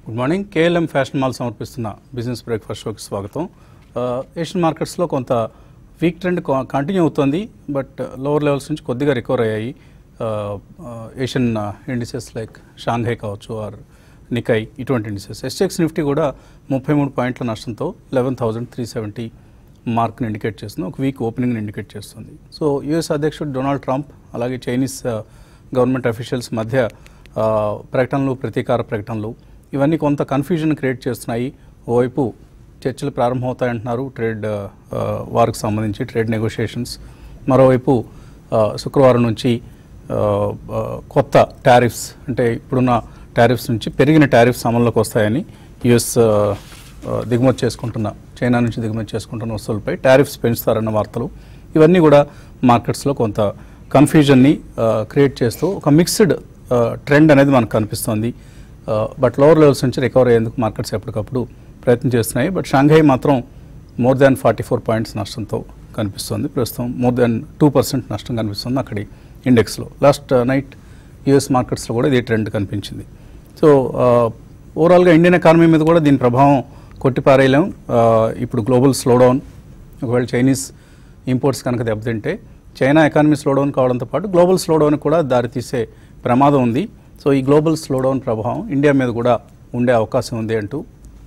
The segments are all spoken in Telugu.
Good morning KLM fashion mall సమర్పిస్తున్న బిజినెస్ బ్రేక్ఫాస్ట్ షోకి స్వాగతం ఆ, ఏషియన్ మార్కెట్స్లో కొంత వీక్ ట్రెండ్ కంటిన్యూ అవుతుంది బట్ లోవర్ లెవెల్స్ నుంచి కొద్దిగా రికవర్ అయ్యాయి ఆ, ఆ, ఏషియన్ ఇండిసెస్ లైక్ షాంఘై కావచ్చు ఆర్ నికై ఇటువంటి ఇండిసెస్ ఎస్టెక్స్ నిఫ్టీ కూడా ముప్పై మూడు పాయింట్ల నష్టంతో లెవెన్ థౌజండ్ త్రీ సెవెంటీ మార్క్ని ఇండికేట్ చేస్తుంది ఒక వీక్ ఓపెనింగ్ని ఇండికేట్ చేస్తుంది సో యుఎస్ అధ్యక్షుడు డొనాల్డ్ ట్రంప్ అలాగే చైనీస్ ఆ, గవర్నమెంట్ అఫీషియల్స్ మధ్య ఆ, ప్రకటనలు ప్రతీకార ప్రకటనలు ఇవన్నీ కొంత కన్ఫ్యూజన్ క్రియేట్ చేస్తున్నాయి ఓవైపు చర్చలు ప్రారంభమవుతాయంటున్నారు ట్రేడ్ ఆ, వార్కి సంబంధించి ట్రేడ్ నెగోషియేషన్స్ మరోవైపు ఆ, శుక్రవారం నుంచి ఆ, ఆ, కొత్త టారిఫ్స్ అంటే ఇప్పుడున్న టారిఫ్స్ నుంచి పెరిగిన టారిఫ్స్ అమల్లోకి వస్తాయని యుఎస్ ఆ, ఆ, దిగుమతి చేసుకుంటున్న చైనా నుంచి దిగుమతి చేసుకుంటున్న వస్తువులపై టారిఫ్స్ పెంచుతారన్న వార్తలు ఇవన్నీ కూడా మార్కెట్స్లో కొంత కన్ఫ్యూజన్ని క్రియేట్ చేస్తూ ఒక మిక్స్డ్ ట్రెండ్ అనేది మనకు కనిపిస్తోంది బట్ లోవర్ లెవెల్స్ నుంచి రికవర్ అయ్యేందుకు మార్కెట్స్ ఎప్పటికప్పుడు ప్రయత్నం చేస్తున్నాయి బట్ షాంఘై మాత్రం more than forty four points నష్టంతో కనిపిస్తుంది ప్రస్తుతం మోర్ దాన్ టూ పర్సెంట్ నష్టం కనిపిస్తుంది అక్కడి ఇండెక్స్లో లాస్ట్ నైట్ యుఎస్ మార్కెట్స్లో కూడా ఇదే ట్రెండ్ కనిపించింది సో ఓవరాల్గా ఇండియన్ ఎకానమీ మీద కూడా దీని ప్రభావం కొట్టిపారేయలేం ఆ, ఇప్పుడు గ్లోబల్ స్లోడౌన్ ఒకవేళ చైనీస్ ఇంపోర్ట్స్ కనుక దెబ్బతింటే చైనా ఎకానమీ స్లోడౌన్ కావడంతో పాటు గ్లోబల్ స్లోడౌన్ కూడా దారితీసే ప్రమాదం ఉంది సో ఈ గ్లోబల్ స్లోడౌన్ ప్రభావం ఇండియా మీద కూడా ఉండే అవకాశం ఉంది అంటూ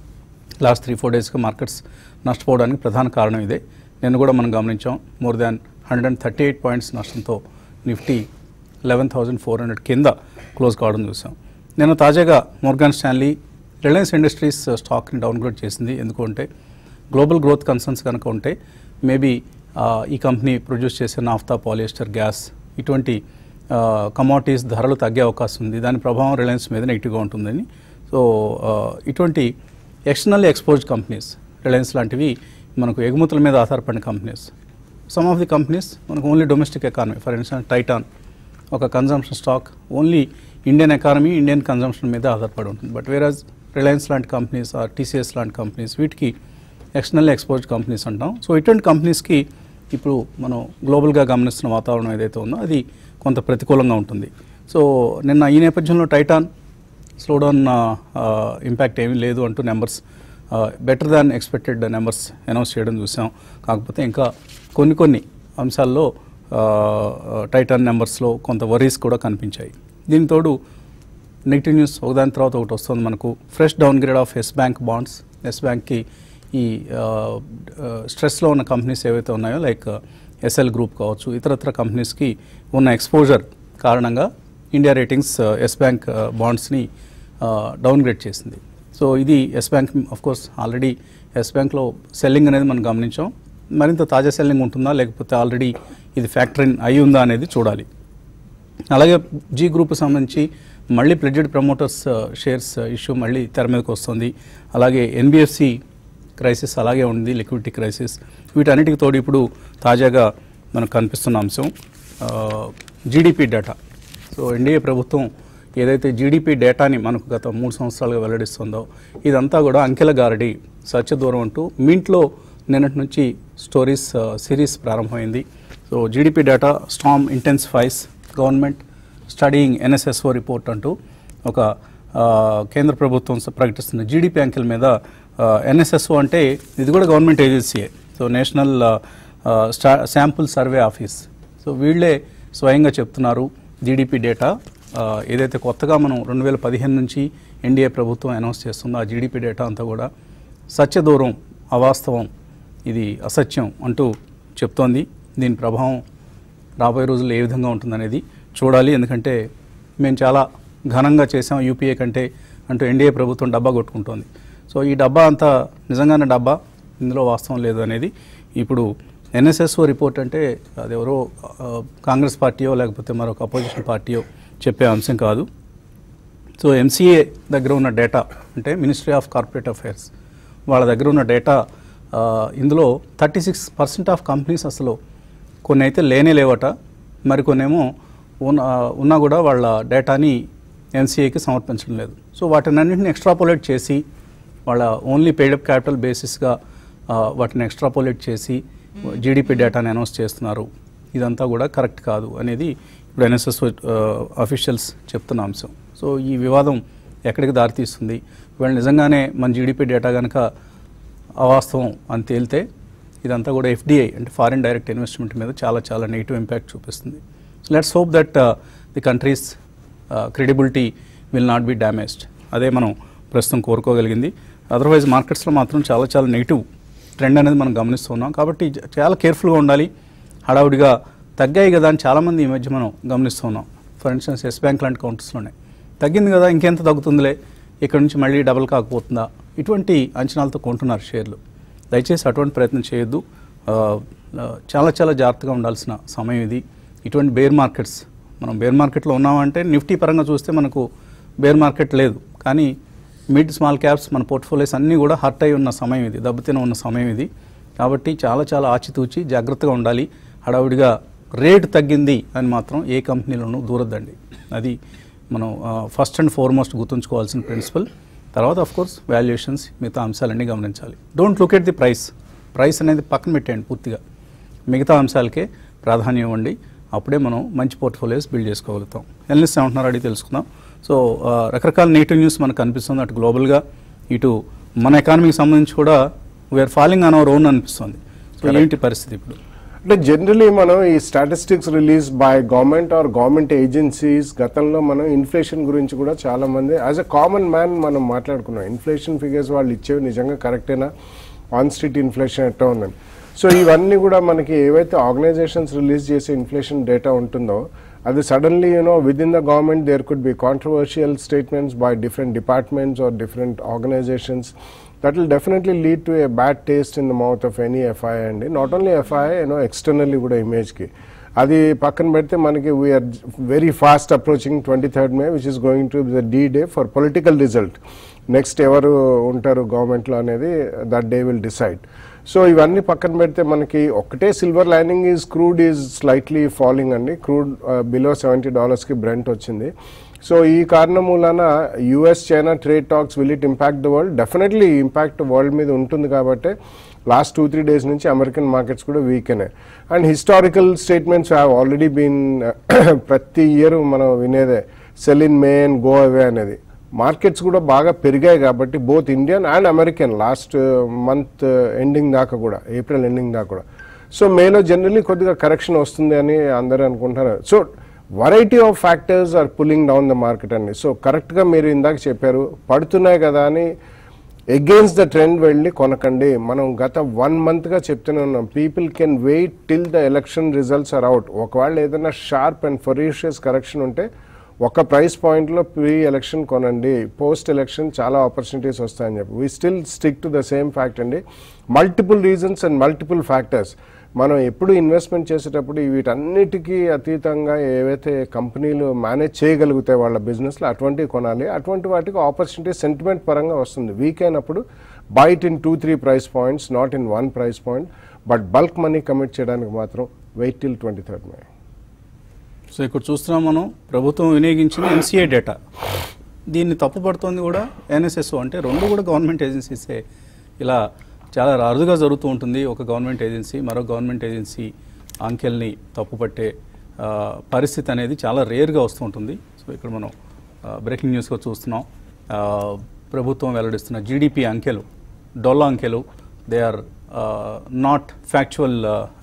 లాస్ట్ త్రీ ఫోర్ డేస్గా మార్కెట్స్ నష్టపోవడానికి ప్రధాన కారణం ఇదే నిన్న కూడా మనం గమనించాం more than hundred and thirty eight points నష్టంతో Nifty eleven thousand four hundred కింద క్లోజ్ కావడం చూసాం నిన్న తాజాగా మోర్గాన్ స్టాన్లీ రిలయన్స్ ఇండస్ట్రీస్ స్టాక్ని డౌన్గ్రేడ్ చేసింది ఎందుకంటే గ్లోబల్ గ్రోత్ కన్సర్న్స్ కనుక ఉంటే మేబీ ఈ కంపెనీ ప్రొడ్యూస్ చేసే నాఫ్తా పాలియస్టర్ గ్యాస్ ఇటువంటి కమాడిటీస్ ధరలు తగ్గే అవకాశం ఉంది దాని ప్రభావం రిలయన్స్ మీద నెగిటివ్గా ఉంటుందని సో ఆ, ఇటువంటి ఎక్స్టర్నల్ ఎక్స్పోజ్డ్ కంపెనీస్ రిలయన్స్ లాంటివి మనకు ఎగుమతుల మీద ఆధారపడిన companies some of the companies మనకు only domestic economy for instance Titan ఒక consumption stock only Indian economy Indian consumption మీద ఆధారపడి ఉంటుంది బట్ వేరాజ్ రిలయన్స్ లాంటి కంపెనీస్ ఆర్ టీసీఎస్ లాంటి కంపెనీస్ వీటికి ఎక్స్టర్నల్ ఎక్స్పోజ్డ్ కంపెనీస్ అంటాం సో ఇటువంటి కంపెనీస్కి ఇప్పుడు మనం గ్లోబల్గా గమనిస్తున్న వాతావరణం ఏదైతే ఉందో అది కొంత ప్రతికూలంగా ఉంటుంది సో నిన్న ఈ నేపథ్యంలో టైటాన్ స్లోడౌన్ ఇంపాక్ట్ ఏమీ లేదు అంటూ numbers better than expected numbers announce చేయడం చూసాం కాకపోతే ఇంకా కొన్ని కొన్ని అంశాల్లో టైటాన్ నెంబర్స్లో కొంత వరీస్ కూడా కనిపించాయి దీనితోడు నెగిటివ్ న్యూస్ ఒకదాని తర్వాత ఒకటి వస్తుంది మనకు fresh downgrade of Yes Bank bonds Yes బ్యాంక్కి ఈ స్ట్రెస్లో ఉన్న కంపెనీస్ ఏవైతే ఉన్నాయో లైక్ ఎస్ఎల్ గ్రూప్ కావచ్చు ఇతరత్ర కంపెనీస్కి ఉన్న ఎక్స్పోజర్ కారణంగా ఇండియా రేటింగ్స్ ఎస్ బ్యాంక్ బాండ్స్ని డౌన్గ్రేడ్ చేసింది సో ఇది Yes Bank of course already Yes బ్యాంక్లో సెల్లింగ్ అనేది మనం గమనించాం మరింత తాజా సెల్లింగ్ ఉంటుందా లేకపోతే ఆల్రెడీ ఇది ఫ్యాక్టరీ అయి ఉందా అనేది చూడాలి అలాగే జీ గ్రూప్ సంబంధించి మళ్ళీ ప్లెడ్జెడ్ ప్రమోటర్స్ షేర్స్ ఇష్యూ మళ్ళీ తెర మీదకి వస్తుంది అలాగే ఎన్బిఎఫ్సి క్రైసిస్ అలాగే ఉంది లిక్విడిటీ క్రైసిస్ వీటన్నిటికి తోడు ఇప్పుడు తాజాగా మనకు కనిపిస్తున్న అంశం జీడిపి డేటా సో ఎన్డీఏ ప్రభుత్వం ఏదైతే జీడిపి డేటాని మనకు గత మూడు సంవత్సరాలుగా వెల్లడిస్తుందో ఇదంతా కూడా అంకెల గారడి సత్యదూరం అంటూ మీంట్లో నిన్నటి నుంచి స్టోరీస్ సిరీస్ ప్రారంభమైంది so GDP data storm intensifies government studying NSSO report అంటూ ఒక ఆ, కేంద్ర ప్రభుత్వం స- ప్రకటిస్తున్న జీడిపి అంకెల మీద ఎన్ఎస్ఎస్ఓ అంటే ఇది కూడా గవర్నమెంట్ ఏజెన్సీయే సో నేషనల్ స్టా శాంపుల్ సర్వే ఆఫీస్ సో వీళ్ళే స్వయంగా చెప్తున్నారు జీడిపి డేటా ఆ, ఏదైతే కొత్తగా మనం రెండు వేల పదిహేను నుంచి ఎన్డీఏ ప్రభుత్వం అనౌన్స్ చేస్తుందో ఆ జీడిపి డేటా అంతా కూడా సత్యదూరం అవాస్తవం ఇది అసత్యం అంటూ చెప్తోంది దీని ప్రభావం రాబోయే రోజుల్లో ఏ విధంగా ఉంటుందనేది చూడాలి ఎందుకంటే మేము చాలా ఘనంగా చేసాం యూపీఏ కంటే అంటూ ఎన్డీఏ ప్రభుత్వం డబ్బా కొట్టుకుంటోంది సో ఈ డబ్బా అంతా నిజంగానే డబ్బా ఇందులో వాస్తవం లేదు అనేది ఇప్పుడు ఎన్ఎస్ఎస్ఓ రిపోర్ట్ అంటే అది ఎవరో ఆ, కాంగ్రెస్ పార్టీయో లేకపోతే మరొక అపోజిషన్ పార్టీయో చెప్పే అంశం కాదు సో ఎంసీఏ దగ్గర ఉన్న డేటా అంటే మినిస్ట్రీ ఆఫ్ కార్పొరేట్ అఫైర్స్ వాళ్ళ దగ్గర ఉన్న డేటా ఆ, ఇందులో thirty six percent of companies అసలు కొన్ని అయితే లేనే లేవట మరికొన్నేమో ఉన్న ఉన్నా కూడా వాళ్ళ డేటాని ఎన్సీఏకి సమర్పించడం లేదు సో వాటినన్నింటిని ఎక్స్ట్రాపోలేట్ చేసి వాళ్ళ ఓన్లీ పేడప్ క్యాపిటల్ బేసిస్గా ఆ, వాటిని ఎక్స్ట్రాపోలేట్ చేసి జీడిపి డేటాని అనౌన్స్ చేస్తున్నారు ఇదంతా కూడా కరెక్ట్ కాదు అనేది ఇప్పుడు ఎన్ఎస్ఎస్ అఫీషియల్స్ చెప్తున్న అంశం సో ఈ వివాదం ఎక్కడికి దారితీస్తుంది ఇవాళ నిజంగానే మన జీడిపి డేటా కనుక అవాస్తవం అని తేలితే ఇదంతా కూడా ఎఫ్డిఐ అంటే ఫారిన్ డైరెక్ట్ ఇన్వెస్ట్మెంట్ మీద చాలా చాలా నెగిటివ్ ఇంపాక్ట్ చూపిస్తుంది so let's hope that the country's credibility will not be damaged అదే మనం ప్రస్తుతం కోరుకోగలిగింది అదర్వైజ్ మార్కెట్స్లో మాత్రం చాలా చాలా నెగిటివ్ ట్రెండ్ అనేది మనం గమనిస్తున్నాం కాబట్టి జ- చాలా కేర్ఫుల్గా ఉండాలి హడావుడిగా తగ్గాయి కదా అని చాలామంది ఈ మధ్య మనం గమనిస్తున్నాం ఫర్ ఇన్స్టెన్స్ ఎస్ బ్యాంక్ లాంటి కౌంటర్స్లోనే తగ్గింది కదా ఇంకెంత తగ్గుతుందిలే ఇక్కడ నుంచి మళ్ళీ డబుల్ కాకపోతుందా ఇటువంటి అంచనాలతో కొంటున్నారు షేర్లు దయచేసి అటువంటి ప్రయత్నం చేయొద్దు ఆ, ఆ, చాలా చాలా జాగ్రత్తగా ఉండాల్సిన సమయం ఇది ఇటువంటి బేర్ మార్కెట్స్ మనం బేర్ మార్కెట్లో ఉన్నామంటే నిఫ్టీ పరంగా చూస్తే మనకు బేర్ మార్కెట్ లేదు కానీ మిడ్ స్మాల్ క్యాప్స్ మన పోర్ట్ఫోలియోస్ అన్నీ కూడా హర్ట్ అయి ఉన్న సమయం ఇది దెబ్బతిన ఉన్న సమయం ఇది కాబట్టి చాలా చాలా ఆచితూచి జాగ్రత్తగా ఉండాలి హడావుడిగా రేటు తగ్గింది అని మాత్రం ఏ కంపెనీలోనూ దూరద్దండి అది మనం ఫస్ట్ అండ్ ఫార్మోస్ట్ గుర్తుంచుకోవాల్సిన ప్రిన్సిపల్ తర్వాత ఆఫ్ కోర్స్ వాల్యుయేషన్స్ మిగతా అంశాలన్నీ గమనించాలి don't look at the price price అనేది పక్కన పెట్టేయండి పూర్తిగా మిగతా అంశాలకే ప్రాధాన్యం ఇవ్వండి అప్పుడే మనం మంచి పోర్ట్ఫోలియోస్ బిల్డ్ చేసుకోగలుగుతాం ఎల్నిస్ ఏమంటున్నారు అడిగి తెలుసుకుందాం సో ఆ, రకరకాల నెగిటివ్ న్యూస్ మనకు కనిపిస్తుంది అటు గ్లోబల్గా ఇటు మన ఎకానమీకి సంబంధించి కూడా we're falling on our own అనిపిస్తుంది సో ఏంటి పరిస్థితి ఇప్పుడు అంటే జనరలీ మనం ఈ statistics release by government or government agencies గతంలో మనం ఇన్ఫ్లేషన్ గురించి కూడా చాలా మంది యాజ్ అ కామన్ మ్యాన్ మనం మాట్లాడుకున్నాం ఇన్ఫ్లేషన్ ఫిగర్స్ వాళ్ళు ఇచ్చేవి నిజంగా కరెక్టేనా ఆన్ స్ట్రీట్ ఇన్ఫ్లేషన్ ఎట్లా ఉందని సో ఇవన్నీ కూడా మనకి ఏవైతే ఆర్గనైజేషన్స్ రిలీజ్ చేసే ఇన్ఫ్లేషన్ డేటా ఉంటుందో అది suddenly you know within the government there could be controversial statements by different departments or different organisations that will definitely lead to a bad taste in the mouth of any FI అండి not only FI you know externally కూడా ఇమేజ్కి అది పక్కన పెడితే మనకి we're very fast approaching twenty third May which is going to the D day for political result next ఎవరు ఉంటారు గవర్నమెంట్లో అనేది that day will decide so ఇవన్నీ పక్కన పెడితే మనకి ఒకటే silver lining is crude is slightly falling అండి క్రూడ్ బిలో సెవెంటీ డాలర్స్కి బ్రెంట్ వచ్చింది సో ఈ కారణం మూలాన US China trade talks will it impact the world definitely impact world మీద ఉంటుంది కాబట్టి లాస్ట్ టూ త్రీ డేస్ నుంచి అమెరికన్ మార్కెట్స్ కూడా వీక్ అయినాయి and historical statements have already been ప్రతి ఇయర్ మనం వినేదే sell in May and go away అనేది మార్కెట్స్ కూడా బాగా పెరిగాయి కాబట్టి both Indian and American last month ending దాకా కూడా ఏప్రిల్ ఎండింగ్ దాకా కూడా సో మేలో జనరల్లీ కొద్దిగా కరెక్షన్ వస్తుంది అని అందరూ అనుకుంటారు so variety of factors are pulling down the market అండి సో కరెక్ట్గా మీరు ఇందాక చెప్పారు పడుతున్నాయి కదా అని అగేన్స్ట్ ద ట్రెండ్ వెళ్ళి కొనకండి మనం గత వన్ మంత్గా చెప్తూనే ఉన్నాం people can wait till the election results are out ఒకవేళ ఏదైనా షార్ప్ అండ్ ఫరీషియస్ కరెక్షన్ ఉంటే ఒక ప్రైస్ పాయింట్లో ప్రీ ఎలక్షన్ కొనండి పోస్ట్ ఎలక్షన్ చాలా ఆపర్చునిటీస్ వస్తాయని చెప్పి we still stick to the same fact అండి multiple reasons and multiple factors మనం ఎప్పుడు ఇన్వెస్ట్మెంట్ చేసేటప్పుడు వీటన్నిటికీ అతీతంగా ఏవైతే కంపెనీలు మేనేజ్ చేయగలుగుతాయి వాళ్ళ బిజినెస్లో అటువంటివి కొనాలి అటువంటి వాటికి ఆపర్చునిటీ సెంటిమెంట్ పరంగా వస్తుంది వీక్ అయినప్పుడు buy in two three price points not in one price point but bulk money commit చేయడానికి మాత్రం wait till twenty third May so ఇక్కడ చూస్తున్నాం మనం ప్రభుత్వం వినియోగించిన ఎన్సీఏ డేటా దీన్ని తప్పుపడుతోంది కూడా ఎన్ఎస్ఎస్ఓ అంటే రెండు కూడా గవర్నమెంట్ ఏజెన్సీసే ఇలా చాలా అరుదుగా జరుగుతూ ఉంటుంది ఒక గవర్నమెంట్ ఏజెన్సీ మరో గవర్నమెంట్ ఏజెన్సీ అంకెల్ని తప్పుపట్టే ఆ, పరిస్థితి అనేది చాలా రేర్గా వస్తూ ఉంటుంది సో ఇక్కడ మనం బ్రేకింగ్ న్యూస్గా చూస్తున్నాం ఆ, ప్రభుత్వం వెల్లడిస్తున్న జీడిపి అంకెలు డొల్లా అంకెలు they are not factual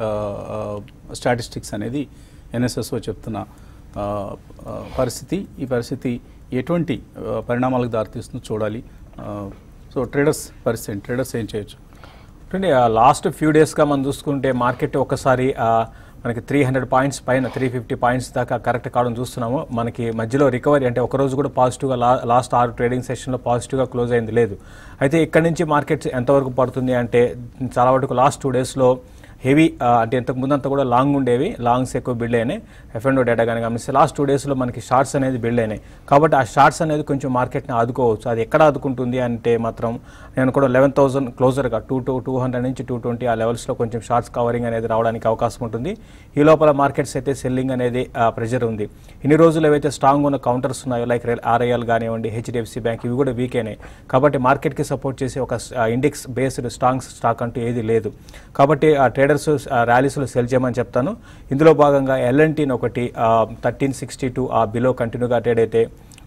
statistics అనేది ఎన్ఎస్ఎస్ఓ చెప్తున్న ఆ, ఆ, పరిస్థితి ఈ పరిస్థితి ఎటువంటి ఆ, పరిణామాలకు దారితీస్తుందో చూడాలి ఆ, సో ట్రేడర్స్ పరిస్థితి ట్రేడర్స్ ఏం చేయొచ్చు చూడండి లాస్ట్ ఫ్యూ డేస్గా మనం చూసుకుంటే మార్కెట్ ఒకసారి ఆ, మనకి త్రీ హండ్రెడ్ పాయింట్స్ పైన త్రీ ఫిఫ్టీ పాయింట్స్ దాకా కరెక్ట్ కావడం చూస్తున్నాము మనకి మధ్యలో రికవరీ అంటే ఒక రోజు కూడా పాజిటివ్గా లా లాస్ట్ ఆరు ట్రేడింగ్ సెషన్లో పాజిటివ్గా క్లోజ్ అయింది లేదు అయితే ఇక్కడ నుంచి మార్కెట్ ఎంతవరకు పడుతుంది అంటే చాలా వరకు లాస్ట్ టూ డేస్లో హెవీ అంటే ఇంతకు ముందు అంతా కూడా లాంగ్ ఉండేవి లాంగ్స్ ఎక్కువ బిల్డ్ అయినాయి ఎఫ్ఎండో డేటా కానీ గమనిస్తే లాస్ట్ టూ డేస్లో మనకి షార్ట్స్ అనేది బిల్డ్ అయినాయి కాబట్టి ఆ షార్ట్స్ అనేది కొంచెం మార్కెట్ని ఆదుకోవచ్చు అది ఎక్కడ ఆదుకుంటుంది అంటే మాత్రం నేను కూడా లెవెన్ థౌసండ్ క్లోజర్గా టూ టూ టూ హండ్రెడ్ నుంచి టూ ట్వంటీ ఆ లెవెల్స్లో కొంచెం షార్ట్స్ కవరింగ్ అనేది రావడానికి అవకాశం ఉంటుంది ఈ లోపల మార్కెట్స్ అయితే సెల్లింగ్ అనేది ప్రెషర్ ఉంది ఇన్ని రోజులు ఏవైతే స్ట్రాంగ్ ఉన్న కౌంటర్స్ ఉన్నాయో లైక్ ఆర్ఐఎల్ కానివ్వండి హెచ్డిఎఫ్సి బ్యాంక్ ఇవి కూడా వీక్ అయినాయి కాబట్టి మార్కెట్కి సపోర్ట్ చేసే ఒక ఇండెక్స్ బేస్డ్ స్ట్రాంగ్ స్టాక్ అంటూ ఏది లేదు కాబట్టి ఆ ట్రేడర్స్ ర్యాలీస్లో సెల్ చేయమని చెప్తాను ఇందులో భాగంగా ఎల్ఎన్టీని ఒకటి థర్టీన్ సిక్స్టీ టూ ఆ బిలో కంటిన్యూగా ట్రేడ్ అయితే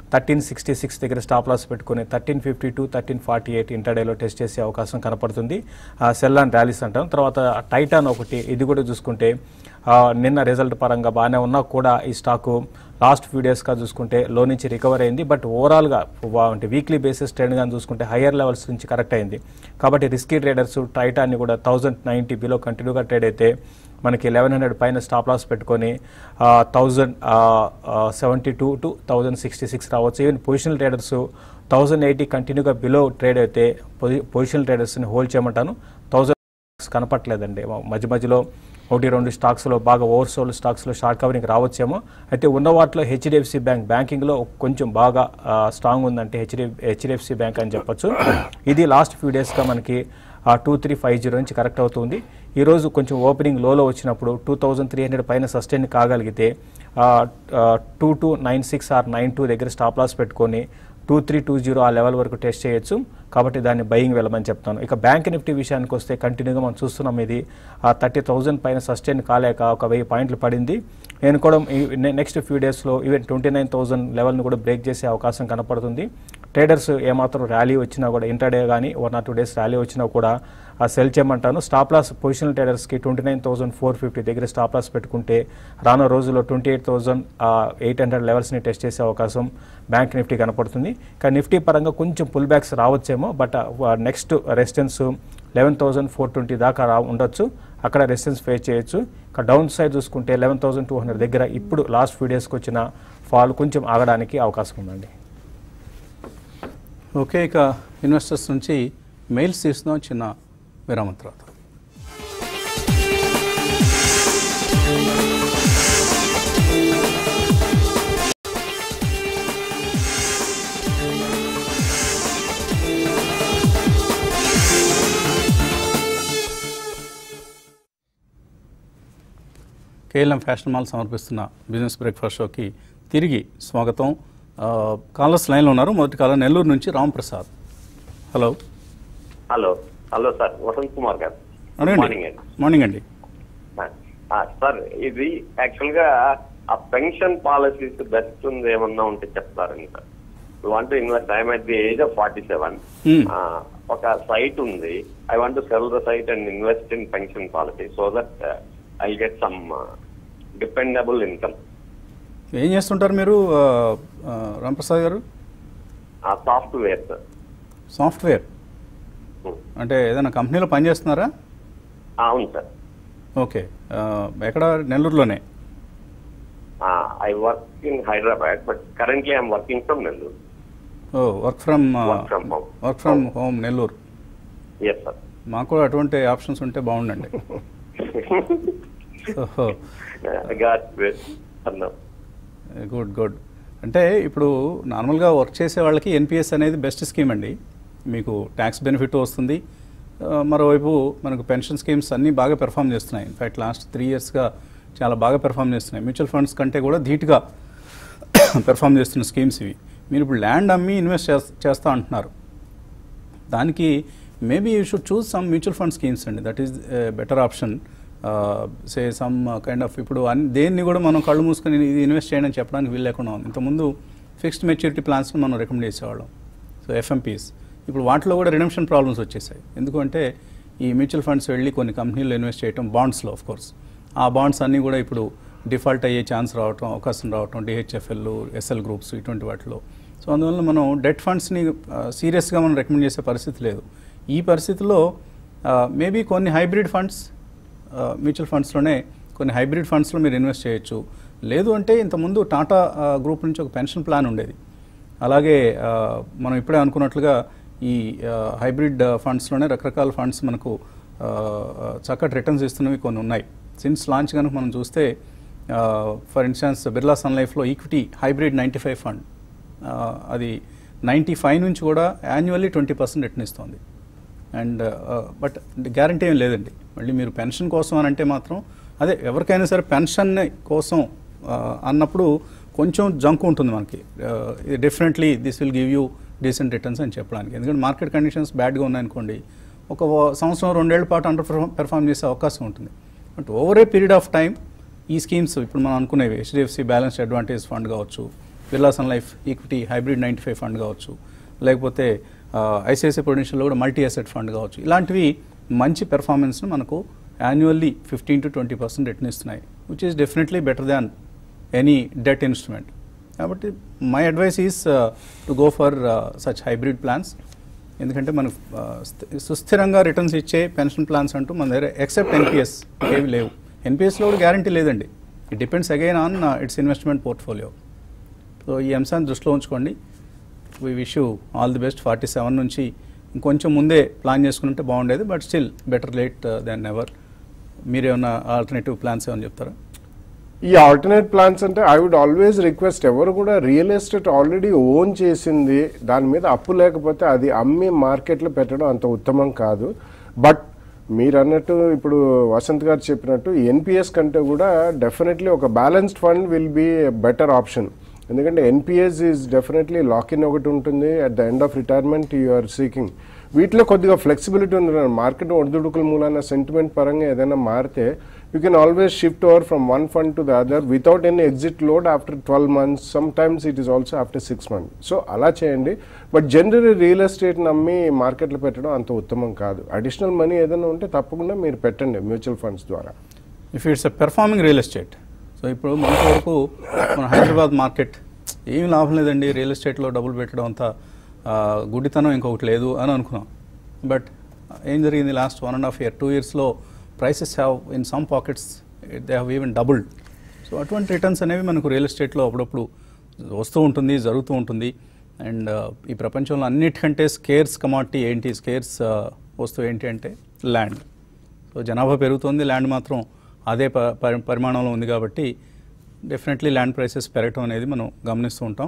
థర్టీన్ సిక్స్టీ సిక్స్ దగ్గర స్టాప్ లాస్ పెట్టుకుని thirteen fifty two thirteen forty eight ఇంటర్డేలో టెస్ట్ చేసే అవకాశం కనపడుతుంది సెల్ అండ్ ర్యాలీస్ అంటాం తర్వాత టైటాన్ ఒకటి ఇది కూడా చూసుకుంటే ఆ, నిన్న రిజల్ట్ పరంగా బాగానే ఉన్నా కూడా ఈ స్టాకు లాస్ట్ ఫ్యూ డేస్గా చూసుకుంటే లో నుంచి రికవర్ అయింది బట్ ఓవరాల్గా అంటే వీక్లీ బేసిస్ ట్రెండ్ కానీ చూసుకుంటే హయ్యర్ లెవెల్స్ నుంచి కరెక్ట్ అయింది కాబట్టి రిస్కీ ట్రేడర్స్ టైటాన్ని కూడా థౌజండ్ నైంటీ బిలో కంటిన్యూగా ట్రేడ్ అయితే మనకి లెవెన్ హండ్రెడ్ పైన స్టాప్ లాస్ పెట్టుకొని thousand seventy two to thousand sixty six రావచ్చు even positional traders thousand eighty కంటిన్యూగా బిలో ట్రేడ్ అయితే పొజిషనల్ ట్రేడర్స్ని హోల్డ్ చేయమంటాను థౌజండ్ కనపట్లేదండి మధ్య మధ్యలో ఒకటి రెండు స్టాక్స్లో బాగా ఓవర్సోల్డ్ స్టాక్స్లో షార్ట్ కవరింగ్ రావచ్చేమో అయితే ఉన్న వాటిలో హెచ్డిఎఫ్సి బ్యాంక్ బ్యాంకింగ్లో కొంచెం బాగా స్ట్రాంగ్ ఉందంటే హెచ్డి హెచ్డిఎఫ్సి బ్యాంక్ అని చెప్పొచ్చు ఇది లాస్ట్ ఫ్యూ డేస్గా మనకి టూ త్రీ ఫైవ్ జీరో నుంచి కరెక్ట్ అవుతుంది ఈరోజు కొంచెం ఓపెనింగ్ లోలో వచ్చినప్పుడు టూ థౌజండ్ త్రీ హండ్రెడ్ పైన సస్టైన్ కాగలిగితే two two nine six or nine two దగ్గర స్టాప్ లాస్ పెట్టుకొని టూ త్రీ టూ జీరో ఆ లెవెల్ వరకు టెస్ట్ చేయొచ్చు కాబట్టి దాన్ని బయింగ్ వెళ్ళమని చెప్తాను ఇక బ్యాంక్ నిఫ్టీ విషయానికి వస్తే కంటిన్యూగా మనం చూస్తున్నాం ఇది ఆ థర్టీ థౌజండ్ పైన సస్టైన్ కాలేక ఒక వెయ్యి పాయింట్లు పడింది నేను కూడా నెక్స్ట్ ఫ్యూ డేస్లో ఈవెన్ ట్వంటీ నైన్ థౌసండ్ లెవెల్ని కూడా బ్రేక్ చేసే అవకాశం కనపడుతుంది ట్రేడర్స్ ఏమాత్రం ర్యాలీ వచ్చినా కూడా ఇంటర్డే కానీ one or two days rally వచ్చినా కూడా ఆ సెల్ చేయమంటాను స్టాప్ లాస్ పొజిషనల్ ట్రేడర్స్కి twenty nine thousand four fifty దగ్గర స్టాప్ లాస్ పెట్టుకుంటే రానున్న రోజుల్లో twenty eight thousand eight hundred లెవెల్స్ని టెస్ట్ చేసే అవకాశం బ్యాంక్ నిఫ్టీ కనపడుతుంది కానీ నిఫ్టీ పరంగా కొంచెం పుల్ బ్యాక్స్ రావచ్చేమో but next resistance eleven thousand four twenty దాకా రా ఉండొచ్చు అక్కడ రెసిస్టెన్స్ ఫేస్ చేయొచ్చు ఇక డౌన్ సైడ్ చూసుకుంటే లెవెన్ థౌసండ్ టూ హండ్రెడ్ దగ్గర ఇప్పుడు లాస్ట్ ఫ్యూ డేస్కి వచ్చిన ఫాల్ కొంచెం ఆగడానికి అవకాశం ఉందండి ఓకే ఇక ఇన్వెస్టర్స్ నుంచి మెయిల్స్ తీస్తున్నాం చిన్న విరామం తర్వాత కేఎల్ఎం ఫ్యాషన్ మాల్ సమర్పిస్తున్న బిజినెస్ బ్రేక్ఫాస్ట్ షోకి తిరిగి స్వాగతం ఆ, కాలర్స్ లైన్లో ఉన్నారు మొదటి కాలర్ నెల్లూరు నుంచి Ram Prasad hello hello hello sir Vasanth Kumar garu అడగండి మార్నింగ్ అండి మార్నింగ్ అండి ఆ, సార్ ఇది యాక్చువల్ గా ఆ పెన్షన్ పాలసీస్ బెస్ట్ ఉంది ఏమన్నా ఉంటే చెప్తారండి sir want invest I at the age of forty seven Hmm. ఒక సైట్ ఉంది I want to sell the site and invest in pension policy so that I get some dependable income ఏం చేస్తుంటారు మీరు ఆ, ఆ, రాంప్రసాద్ గారు ఆ సాఫ్ట్వేర్ సార్ సాఫ్ట్వేర్ అంటే ఏదైనా కంపెనీలో పనిచేస్తున్నారా అవును సార్ ఓకే ఆ, ఎక్కడ నెల్లూరులోనే I work in Hyderabad but currently I'm working from Nellore oh work from Work from home. Work from home Nellore yes sir మాకు కూడా అటువంటి ఆప్షన్స్ ఉంటే బాగుండండి సో గాడ్ అన్నాం గుడ్ గుడ్ అంటే ఇప్పుడు నార్మల్గా వర్క్ చేసే వాళ్ళకి ఎన్పిఎస్ అనేది బెస్ట్ స్కీమ్ అండి మీకు ట్యాక్స్ బెనిఫిట్ వస్తుంది ఆ, మరోవైపు మనకు పెన్షన్ స్కీమ్స్ అన్నీ బాగా పెర్ఫామ్ చేస్తున్నాయి ఇన్ఫాక్ట్ లాస్ట్ త్రీ ఇయర్స్గా చాలా బాగా పెర్ఫామ్ చేస్తున్నాయి మ్యూచువల్ ఫండ్స్ కంటే కూడా ధీటుగా పెర్ఫామ్ చేస్తున్న స్కీమ్స్ ఇవి మీరు ఇప్పుడు ల్యాండ్ అమ్మి ఇన్వెస్ట్ చేస్తా అంటున్నారు దానికి maybe you should choose some mutual fund schemes అండి that is better option say some kind of ఇప్పుడు అన్ని దేన్ని కూడా మనం కళ్ళు మూసుకొని ఇది ఇన్వెస్ట్ చేయడం చెప్పడానికి వీలు లేకుండా ఉంది ఇంతకుముందు ఫిక్స్డ్ మెచ్యూరిటీ ప్లాన్స్ని మనం రికమెండ్ చేసేవాళ్ళం సో ఎఫ్ఎంపీస్ ఇప్పుడు వాటిలో కూడా రిడమ్షన్ ప్రాబ్లమ్స్ వచ్చేసాయి ఎందుకంటే ఈ మ్యూచువల్ ఫండ్స్ వెళ్ళి కొన్ని కంపెనీల్లో ఇన్వెస్ట్ చేయడం బాండ్స్లో ఆఫ్ కోర్స్ ఆ బాండ్స్ అన్నీ కూడా ఇప్పుడు డిఫాల్ట్ అయ్యే ఛాన్స్ రావటం అవకాశం రావటం డిహెచ్ఎఫ్ఎల్ ఎస్ఎల్ గ్రూప్స్ ఇటువంటి వాటిలో సో అందువల్ల మనం డెట్ ఫండ్స్ని సీరియస్గా మనం రికమెండ్ చేసే పరిస్థితి లేదు ఈ పరిస్థితిలో మేబీ కొన్ని హైబ్రిడ్ ఫండ్స్ మ్యూచువల్ ఫండ్స్లోనే కొన్ని హైబ్రిడ్ ఫండ్స్లో మీరు ఇన్వెస్ట్ చేయొచ్చు లేదు అంటే ఇంతకుముందు టాటా ఆ, గ్రూప్ నుంచి ఒక పెన్షన్ ప్లాన్ ఉండేది అలాగే ఆ, మనం ఇప్పుడే అనుకున్నట్లుగా ఈ ఆ, హైబ్రిడ్ ఆ, ఫండ్స్లోనే రకరకాల ఫండ్స్ మనకు ఆ, ఆ, చక్కటి రిటర్న్స్ ఇస్తున్నవి కొన్ని ఉన్నాయి సిన్స్ లాంచ్ కనుక మనం చూస్తే ఫర్ ఇన్స్టాన్స్ బిర్లా సన్ లైఫ్లో equity hybrid ninety five fund అది నైంటీ ఫైవ్ నుంచి కూడా యాన్యువల్లీ ట్వంటీ పర్సెంట్ రిటర్న్ ఇస్తుంది అండ్ బట్ గ్యారంటీ ఏం లేదండి మళ్ళీ మీరు పెన్షన్ కోసం అని అంటే మాత్రం అదే ఎవరికైనా సరే పెన్షన్ కోసం ఆ, అన్నప్పుడు కొంచెం జంక్ ఉంటుంది మనకి definitely this will give you decent returns అని చెప్పడానికి ఎందుకంటే మార్కెట్ కండిషన్స్ బ్యాడ్గా ఉన్నాయనుకోండి ఒక వ- సంవత్సరం రెండేళ్ల పాటు అండర్ పెర్ఫామ్ చేసే అవకాశం ఉంటుంది but over a period of time ఈ స్కీమ్స్ ఇప్పుడు మనం అనుకునేవి హెచ్డిఎఫ్సి బ్యాలెన్స్ అడ్వాంటేజ్ ఫండ్ కావచ్చు Birla Sun Life equity hybrid ninety five fund కావచ్చు లేకపోతే ఐసిఐసిఐ పొటెన్షియల్లో కూడా మల్టీ అసెట్ ఫండ్ కావచ్చు ఇలాంటివి మంచి పెర్ఫార్మెన్స్ను మనకు annually fifteen to twenty percent return ఇస్తున్నాయి which is definitely better than any debt instrument కాబట్టి my advice is to go for such hybrid plans ఎందుకంటే మనకు ఆ, స్థి- సుస్థిరంగా రిటర్న్స్ ఇచ్చే పెన్షన్ ప్లాన్స్ అంటూ మన దగ్గర ఎక్సెప్ట్ ఎన్పిఎస్ ఏవి లేవు ఎన్పిఎస్లో కూడా గ్యారంటీ లేదండి it depends again on its investment portfolio so ఈ అంశాన్ని దృష్టిలో ఉంచుకోండి we wish you all the best forty seven నుంచి ఇంకొంచెం ముందే ప్లాన్ చేసుకుంటే బాగుండేది but still better late than ever మీరేమన్నా ఆల్టర్నేటివ్ ప్లాన్స్ ఏమైనా చెప్తారా ఈ ఆల్టర్నేట్ ప్లాన్స్ అంటే ఐ వుడ్ ఆల్వేస్ రిక్వెస్ట్ ఎవరు కూడా రియల్ ఎస్టేట్ ఆల్రెడీ ఓన్ చేసింది దాని మీద అప్పు లేకపోతే అది అమ్మి మార్కెట్లో పెట్టడం అంత ఉత్తమం కాదు బట్ మీరు అన్నట్టు ఇప్పుడు వసంత్ గారు చెప్పినట్టు ఎన్పిఎస్ కంటే కూడా డెఫినెట్లీ ఒక balanced fund will be better option ఎందుకంటే NPS is definitely lock in ఒకటి ఉంటుంది at the end of retirement you are seeking వీటిలో కొద్దిగా ఫ్లెక్సిబిలిటీ ఉంది మార్కెట్ ఒడిదుడుకుల మూలాన సెంటిమెంట్ పరంగా ఏదైనా మారితే you can always shift over from one fund to the other without any exit load after twelve months sometimes it is also after six months so అలా చేయండి బట్ జనరలీ రియల్ ఎస్టేట్ నమ్మి మార్కెట్లో పెట్టడం అంత ఉత్తమం కాదు అడిషనల్ మనీ ఏదైనా ఉంటే తప్పకుండా మీరు పెట్టండి మ్యూచువల్ ఫండ్స్ ద్వారా if it's a performing real estate so ఇప్పుడు మనకు వరకు మన హైదరాబాద్ మార్కెట్ ఏమి లాభం లేదండి రియల్ ఎస్టేట్లో డబ్బులు పెట్టడం అంత ఆ, గుడ్డితనం ఇంకొకటి లేదు అని అనుకున్నాం బట్ ఏం జరిగింది last one and half year two ఇయర్స్లో prices have in some pockets they have even doubled so అటువంటి రిటర్న్స్ అనేవి మనకు రియల్ ఎస్టేట్లో అప్పుడప్పుడు వస్తూ ఉంటుంది జరుగుతూ ఉంటుంది అండ్ ఈ ప్రపంచంలో అన్నిటికంటే స్కేర్స్ కమాడిటీ ఏంటి స్కేర్స్ వస్తువు ఏంటి అంటే ల్యాండ్ సో జనాభా పెరుగుతుంది ల్యాండ్ మాత్రం అదే ప పరి- పరిమాణంలో ఉంది కాబట్టి డెఫినెట్లీ ల్యాండ్ ప్రైసెస్ పెరగటం అనేది మనం గమనిస్తూ ఉంటాం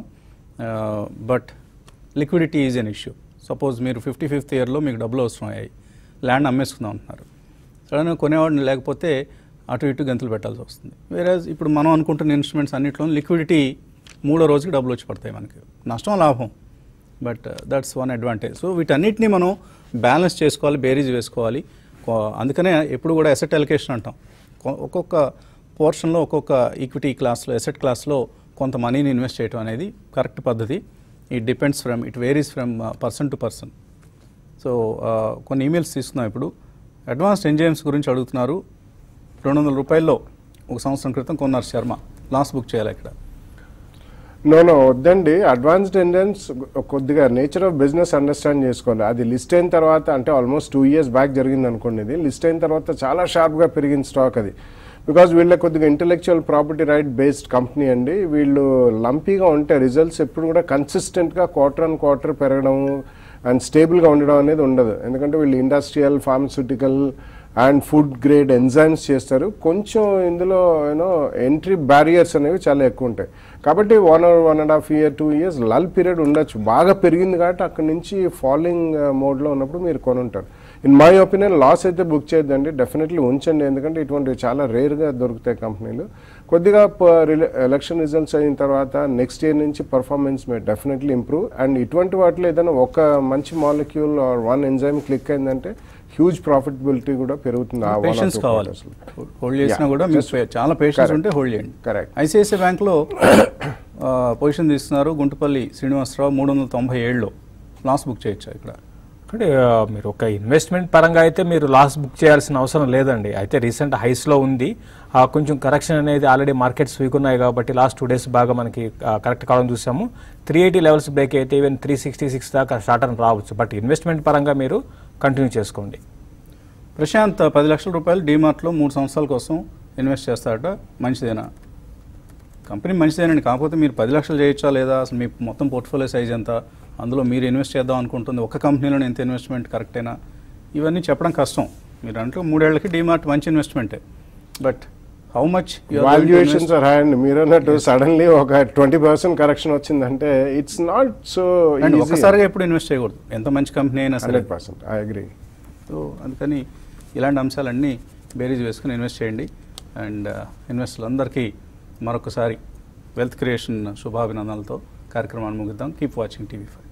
but liquidity is an issue suppose మీరు ఫిఫ్టీ ఫిఫ్త్ ఇయర్లో మీకు డబ్బులు అవసరం అయ్యాయి ల్యాండ్ అమ్మేసుకుందాం అంటున్నారు సడన్గా కొనేవాడిని లేకపోతే అటు ఇటు గంతులు పెట్టాల్సి వస్తుంది వేరే ఇప్పుడు మనం అనుకుంటున్న ఇన్స్ట్రుమెంట్స్ అన్నింటిలో లిక్విడిటీ మూడో రోజుకి డబ్బులు వచ్చి పడతాయి మనకి నష్టం లాభం but that's one advantage so వీటన్నిటిని మనం బ్యాలెన్స్ చేసుకోవాలి బేరీజ్ వేసుకోవాలి కొ- అందుకనే ఎప్పుడు కూడా ఎసెట్ అలికేషన్ అంటాం కొ- ఒక్కొక్క పోర్షన్లో ఒక్కొక్క ఈక్విటీ క్లాస్లో ఎసెట్ క్లాస్లో కొంత మనీని ఇన్వెస్ట్ చేయడం అనేది కరెక్ట్ పద్ధతి it depends from it varies from person to person so కొన్ని ఈమెయిల్స్ తీసుకున్నాం ఇప్పుడు అడ్వాన్స్డ్ ఎంజైమ్స్ గురించి అడుగుతున్నారు రెండు వందల రూపాయల్లో ఒక సంవత్సరం క్రితం కొన్నారు శర్మ లాస్ బుక్ చేయాలి ఇక్కడ నో నో వద్దండి అడ్వాన్స్డ్ ఇండియన్స్ కొద్దిగా నేచర్ ఆఫ్ బిజినెస్ అండర్స్టాండ్ చేసుకోవాలి అది లిస్ట్ అయిన తర్వాత అంటే ఆల్మోస్ట్ టూ ఇయర్స్ బ్యాక్ జరిగింది అనుకోండి ఇది లిస్ట్ అయిన తర్వాత చాలా షార్ప్గా పెరిగిన స్టాక్ అది బికాజ్ వీళ్ళ కొద్దిగా intellectual property right based company అండి వీళ్ళు లంపీగా ఉంటే రిజల్ట్స్ ఎప్పుడు కూడా కన్సిస్టెంట్గా క్వార్టర్ ఆన్ క్వార్టర్ పెరగడం అండ్ స్టేబుల్గా ఉండడం అనేది ఉండదు ఎందుకంటే వీళ్ళు industrial pharmaceutical and food grade enzymes చేస్తారు కొంచెం ఇందులో యూనో ఎంట్రీ బ్యారియర్స్ అనేవి చాలా ఎక్కువ ఉంటాయి కాబట్టి one one and half year two years లల్ పీరియడ్ ఉండొచ్చు బాగా పెరిగింది కాబట్టి అక్కడి నుంచి ఫాలోయింగ్ మోడ్లో ఉన్నప్పుడు మీరు కొనుంటారు ఇన్ మై ఒపీనియన్ లాస్ అయితే బుక్ చేయొద్దండి డెఫినెట్లీ ఉంచండి ఎందుకంటే ఇటువంటివి చాలా రేర్గా దొరుకుతాయి కంపెనీలు కొద్దిగా ఎలక్షన్ రిజల్ట్స్ అయిన తర్వాత నెక్స్ట్ ఇయర్ నుంచి performance may definitely improve and ఇటువంటి వాటిలో ఏదైనా ఒక మంచి molecule or one enzyme click అయిందంటే హ్యూజ్ ప్రాఫిటబిలిటీ కూడా పెరుగుతుంది ఆ one or పేషెన్స్ two కావాలి quarters లో. హోల్డ్ చేసినా Yeah, కూడా మీకు just- పే- చాలా పేషెన్స్ correct. ఉంటే హోల్డ్ చేయండి Correct. ఐసిఐసిఐ బ్యాంక్లో పొజిషన్ తీస్తున్నారు గుంటుపల్లి శ్రీనివాసరావు మూడు వందల తొంభై ఏడులో లాస్ బుక్ చేయొచ్చా ఇక్కడ అంటే ఆ, మీరు ఒక ఇన్వెస్ట్మెంట్ పరంగా అయితే మీరు లాస్ బుక్ చేయాల్సిన అవసరం లేదండి అయితే రీసెంట్ హైస్లో ఉంది ఆ, కొంచెం కరెక్షన్ అనేది ఆల్రెడీ మార్కెట్స్ వీక్ ఉన్నాయి కాబట్టి లాస్ట్ టూ డేస్ బాగా మనకి కరెక్ట్ కావడం చూసాము త్రీ ఎయిటీ లెవెల్స్ బ్రేక్ అయితే ఈవెన్ త్రీ సిక్స్టీ సిక్స్ దాకా స్టార్ట్ అని రావచ్చు బట్ ఇన్వెస్ట్మెంట్ పరంగా మీరు కంటిన్యూ చేసుకోండి ప్రశాంత్ పది లక్షల రూపాయలు డీమార్ట్లో మూడు సంవత్సరాల కోసం ఇన్వెస్ట్ చేస్తారట మంచిదేనా కంపెనీ మంచిదేనండి కాకపోతే మీరు పది లక్షలు చేయొచ్చా లేదా అసలు మీ మొత్తం పోర్ట్ఫోలియో సైజ్ ఎంత అందులో మీరు ఇన్వెస్ట్ చేద్దాం అనుకుంటుంది ఒక కంపెనీలో ఎంత ఇన్వెస్ట్మెంట్ కరెక్టేనా ఇవన్నీ చెప్పడం కష్టం మీరు అంటే మూడేళ్లకి డీమార్ట్ మంచి ఇన్వెస్ట్మెంటే but how much valuations are high and మీరు అన్నట్టు సడన్లీ ఒక ట్వంటీ పర్సెంట్ కరెక్షన్ వచ్చిందంటే ఇట్స్ నాట్ సో అండ్ ఒక్కసారిగా ఎప్పుడు ఇన్వెస్ట్ చేయకూడదు ఎంత మంచి కంపెనీ అయినా సరే hundred percent I agree so అందుకని ఇలాంటి అంశాలన్నీ బేరీజ్ వేసుకుని ఇన్వెస్ట్ చేయండి అండ్ ఇన్వెస్టర్లందరికీ మరొకసారి వెల్త్ క్రియేషన్ శుభాభినందనలతో కార్యక్రమాన్ని ముగిద్దాం కీప్ వాచింగ్ టీవీ ఫైవ్